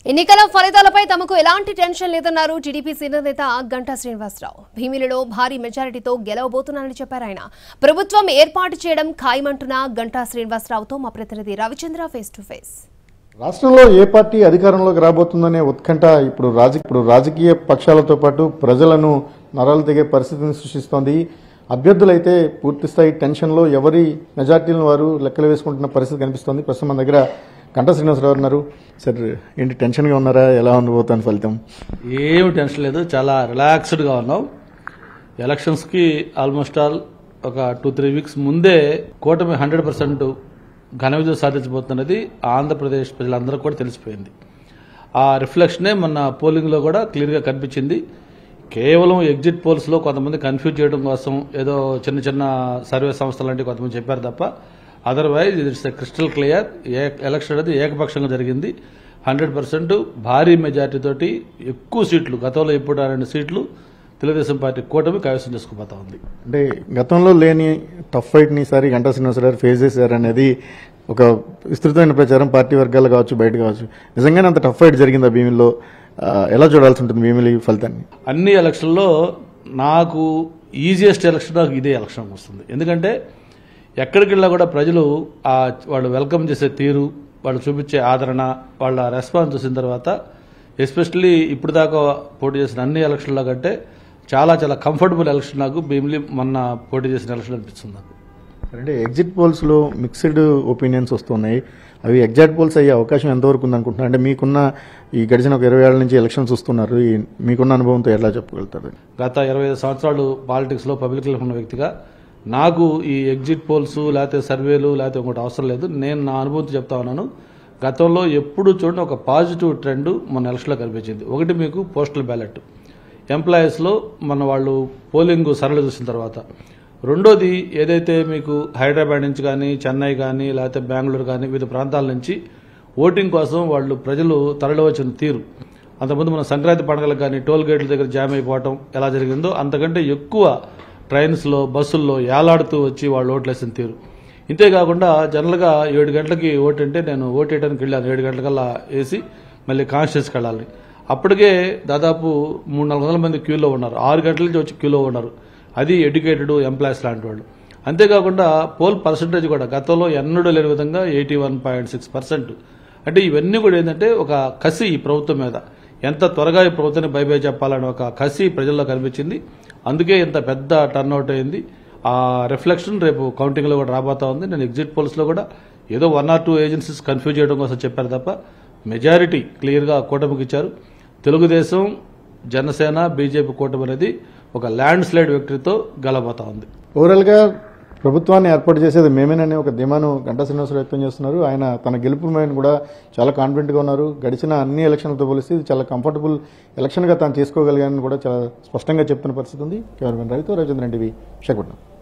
ఎన్నికల ఫలితాలపై తమకు ఎలాంటి టెన్షన్ లేదన్నారు టీడీపీ సీనియర్ నేత గంటా శ్రీనివాసరావు భీమిలిలో భారీ మెజారిటీతో గెలవబోతున్నారని చెప్పారు ఆయన ప్రభుత్వం ఏర్పాటు చేయడం ఖాయమంటున్న గంటా శ్రీనివాసరావుతో మా ప్రతినిధి రవిచంద్ర ఫేస్ టు ఫేస్ రాష్ట్రంలో ఏ పార్టీ అధికారంలోకి రాబోతుందనే ఉత్కంఠ ఇప్పుడు రాజ ఇప్పుడు రాజకీయ పక్షాలతో పాటు ప్రజలను నరాలు తెగే పరిస్థితిని సృష్టిస్తోంది అభ్యర్థులైతే పూర్తిస్థాయి టెన్షన్లో ఎవరి మెజార్టీలను వారు లెక్కలు వేసుకుంటున్న పరిస్థితి కనిపిస్తోంది ప్రస్తుతం మన దగ్గర గంటా శ్రీనివాసరావు ఉన్నారు సార్ ఏంటి టెన్షన్గా ఉన్నారా ఎలా ఉండబోతుంది ఫలితం ఏమి టెన్షన్ లేదు చాలా రిలాక్స్డ్గా ఉన్నాం ఎలక్షన్స్కి ఆల్మోస్ట్ ఆల్ ఒక టూ త్రీ వీక్స్ ముందే కూటమి హండ్రెడ్ పర్సెంట్ ఘన విజయం సాధించబోతున్నది ఆంధ్రప్రదేశ్ ప్రజలందరూ కూడా తెలిసిపోయింది ఆ రిఫ్లెక్షనే మొన్న పోలింగ్లో కూడా క్లియర్గా కనిపించింది కేవలం ఎగ్జిట్ పోల్స్లో కొంతమంది కన్ఫ్యూజ్ చేయడం కోసం ఏదో చిన్న చిన్న సర్వే సంస్థలు లాంటివి కొంతమంది చెప్పారు తప్ప అదర్వైజ్ ఇది క్రిస్టల్ క్లియర్ ఏ ఎలక్షన్ అనేది ఏకపక్షంగా జరిగింది హండ్రెడ్ పర్సెంట్ భారీ మెజార్టీ తోటి ఎక్కువ సీట్లు గతంలో ఎప్పుడు రెండు సీట్లు తెలుగుదేశం పార్టీ కూటమి కైవసం చేసుకుపోతా ఉంది అంటే గతంలో లేని టఫ్ ఫైట్ని ఈసారి గంటా శ్రీనివాసరావు గారు ఫేస్ చేశారు అనేది ఒక విస్తృతమైన ప్రచారం పార్టీ వర్గాలు కావచ్చు బయట కావచ్చు నిజంగానే అంత టఫ్ ఫైట్ జరిగిందా భీమిలో ఆ, ఎలా చూడాల్సి ఉంటుంది భీమిలి ఫలితాన్ని అన్ని ఎలక్షన్లో నాకు ఈజియెస్ట్ ఎలక్షన్ నాకు ఇదే ఎలక్షన్ వస్తుంది ఎందుకంటే ఎక్కడికి వెళ్ళినా కూడా ప్రజలు ఆ వాళ్ళు వెల్కమ్ చేసే తీరు వాళ్ళు చూపించే ఆదరణ వాళ్ళ రెస్పాన్స్ చూసిన తర్వాత ఎస్పెషల్లీ ఇప్పుడు దాకా పోటీ చేసిన అన్ని ఎలక్షన్ల కంటే చాలా చాలా కంఫర్టబుల్ ఎలక్షన్ నాకు భీమిలి మొన్న పోటీ చేసిన ఎలక్షన్ అనిపిస్తుంది నాకు అంటే ఎగ్జిట్ పోల్స్లో మిక్స్డ్ ఒపీనియన్స్ వస్తున్నాయి అవి ఎగ్జాక్ట్ పోల్స్ అయ్యే అవకాశం ఎంతవరకు ఉందనుకుంటున్నారు అంటే మీకున్న ఈ గడిచిన ఒక ఇరవై ఏళ్ళ నుంచి ఎలక్షన్స్ వస్తున్నారు ఈ మీకున్న అనుభవంతో ఎలా చెప్పగలుగుతారు గత ఇరవై ఐదు సంవత్సరాలు పాలిటిక్స్లో పబ్లిక్ లైఫ్ ఉన్న వ్యక్తిగా నాకు ఈ ఎగ్జిట్ పోల్స్ లేకపోతే సర్వేలు లేకపోతే ఇంకోటి అవసరం లేదు నేను నా అనుభూతి చెప్తా ఉన్నాను గతంలో ఎప్పుడు చూడండి ఒక పాజిటివ్ ట్రెండ్ మన ఎలక్షన్లో కనిపించింది ఒకటి మీకు పోస్టల్ బ్యాలెట్ ఎంప్లాయీస్లో మన వాళ్ళు పోలింగ్ సరళ చూసిన తర్వాత రెండోది ఏదైతే మీకు హైదరాబాద్ నుంచి కానీ చెన్నై కానీ లేకపోతే బెంగళూరు కానీ వివిధ ప్రాంతాల నుంచి ఓటింగ్ కోసం వాళ్ళు ప్రజలు తరలి వచ్చిన తీరు అంతకుముందు మన సంక్రాంతి పండుగలకు కానీ టోల్ గేట్ల దగ్గర జామ్ అయిపోవటం ఎలా జరిగిందో అంతకంటే ఎక్కువ ట్రైన్స్లో బస్సుల్లో ఏలాడుతూ వచ్చి వాళ్ళు ఓట్లు వేసిన తీరు ఇంతేకాకుండా జనరల్గా ఏడు గంటలకి ఓటు అంటే నేను ఓటు వేయడానికి వెళ్ళాను ఏడు గంటలకల్లా వేసి మళ్ళీ కాన్స్టిట్యూన్స్కి వెళ్ళాలి అప్పటికే దాదాపు మూడు నాలుగు వందల మంది క్యూలో ఉన్నారు ఆరు గంటల నుంచి వచ్చి క్యూలో ఉన్నారు అది ఎడ్యుకేటెడ్ ఎంప్లాయీస్ లాంటి వాళ్ళు అంతేకాకుండా పోల్ పర్సంటేజ్ కూడా గతంలో ఎన్నడూ లేని విధంగా eighty one point six percent అంటే ఇవన్నీ కూడా ఏంటంటే ఒక కసి ఈ ప్రభుత్వం మీద ఎంత త్వరగా ఈ ప్రభుత్వాన్ని బై బై చెప్పాలని ఒక కసి ప్రజల్లో కనిపించింది అందుకే ఇంత పెద్ద టర్న్అవుట్ అయింది ఆ రిఫ్లెక్షన్ రేపు కౌంటింగ్లో కూడా రాబోతా ఉంది నేను ఎగ్జిట్ పోల్స్లో కూడా ఏదో one or two agencies confuse చేయడం కోసం చెప్పారు తప్ప మెజారిటీ క్లియర్గా కూటమికి ఇచ్చారు తెలుగుదేశం జనసేన బీజేపీ కూటమి అనేది ఒక ల్యాండ్ స్లైడ్ విక్టరీతో గెలబోతా ఉంది ఓవరాల్గా ప్రభుత్వాన్ని ఏర్పాటు చేసేది మేమేననే ఒక ధీమాను గంటా శ్రీనివాసరావు వ్యక్తం చేస్తున్నారు ఆయన తన గెలుపు మీద కూడా చాలా కాన్ఫిడెంట్గా ఉన్నారు గడిచిన అన్ని ఎలక్షన్లతో పోలిస్తే ఇది చాలా కంఫర్టబుల్ ఎలక్షన్గా తాను చేసుకోగలిగానని కూడా చాలా స్పష్టంగా చెప్తున్న పరిస్థితి ఉంది కెమెరామెన్ రవితో రవిచంద్రన్ టీవీ విశాఖపట్నం